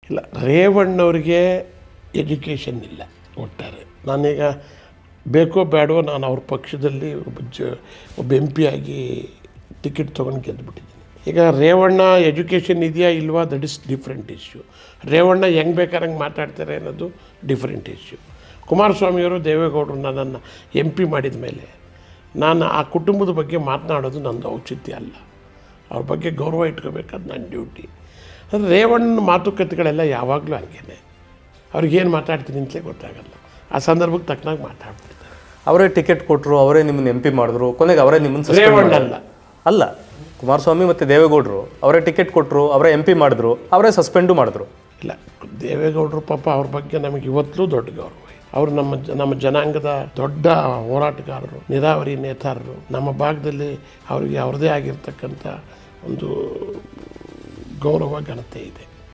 ಇಲ್ಲ ರೇವಣ್ಣವ್ರಿಗೆ ಎಜುಕೇಷನ್ ಇಲ್ಲ ಒಟ್ಟಾರೆ ನಾನೀಗ ಬೇಕೋ ಬೇಡವೋ ನಾನು ಅವ್ರ ಪಕ್ಷದಲ್ಲಿ ಒಬ್ಬ ಜ ಒಬ್ಬ ಎಂ ಪಿ ಆಗಿ ಟಿಕೆಟ್ ತೊಗೊಂಡು ಗೆದ್ದುಬಿಟ್ಟಿದ್ದೀನಿ ಈಗ ರೇವಣ್ಣ ಎಜುಕೇಷನ್ ಇದೆಯಾ ಇಲ್ವಾ that is different issue Revanna ಹೆಂಗೆ ಬೇಕಾರಂಗೆ ಮಾತಾಡ್ತಾರೆ ಅನ್ನೋದು ಡಿಫ್ರೆಂಟ್ ಇಶ್ಯೂ ಕುಮಾರಸ್ವಾಮಿಯವರು ದೇವೇಗೌಡರು ನನ್ನನ್ನು ಎಂ ಪಿ ಮಾಡಿದ ಮೇಲೆ ನಾನು ಆ ಕುಟುಂಬದ ಬಗ್ಗೆ ಮಾತನಾಡೋದು ನಂದು ಔಚಿತ್ಯ ಅಲ್ಲ ಅವ್ರ ಬಗ್ಗೆ ಗೌರವ ಇಟ್ಕೋಬೇಕಾದ ನನ್ನ ಡ್ಯೂಟಿ ಆದರೆ ರೇವಣ್ಣನ ಮಾತುಕತೆಗಳೆಲ್ಲ ಯಾವಾಗಲೂ ಹಂಗೇನೆ ಅವ್ರಿಗೇನು ಮಾತಾಡ್ತೀನಿ ಅಂತಲೇ ಗೊತ್ತಾಗಲ್ಲ ಆ ಸಂದರ್ಭಕ್ಕೆ ತಕ್ಕನಾಗಿ ಮಾತಾಡ್ಬಿಡ್ತಾರೆ ಅವರೇ ಟಿಕೆಟ್ ಕೊಟ್ಟರು ಅವರೇ ನಿಮ್ಮನ್ನ ಎಂ ಪಿ ಮಾಡಿದ್ರು ಕೊನೆಗೆ ಅವರೇ ನಿಮ್ಮನ್ನ ರೇವಣ್ಣ ಅಲ್ಲ ಅಲ್ಲ ಕುಮಾರಸ್ವಾಮಿ ಮತ್ತು ದೇವೇಗೌಡರು ಅವರೇ ಟಿಕೆಟ್ ಕೊಟ್ಟರು ಅವರೇ ಎಂ ಪಿ ಮಾಡಿದ್ರು ಅವರೇ ಸಸ್ಪೆಂಡು ಮಾಡಿದ್ರು ಇಲ್ಲ ದೇವೇಗೌಡರು ಪಾಪ ಅವ್ರ ಬಗ್ಗೆ ನಮಗೆ ಇವತ್ತಲೂ ದೊಡ್ಡ ಗೌರವ ಇದೆ. ಅವರು ನಮ್ಮ ಜ- ನಮ್ಮ ಜನಾಂಗದ ದೊಡ್ಡ ಹೋರಾಟಗಾರರು ನೀರಾವರಿ ನೇತಾರರು ನಮ್ಮ ಭಾಗದಲ್ಲಿ ಅವರಿಗೆ ಅವ್ರದ್ದೇ ಆಗಿರ್ತಕ್ಕಂಥ ಒಂದು ಗೌರವ ಘನತೆ ಇದೆ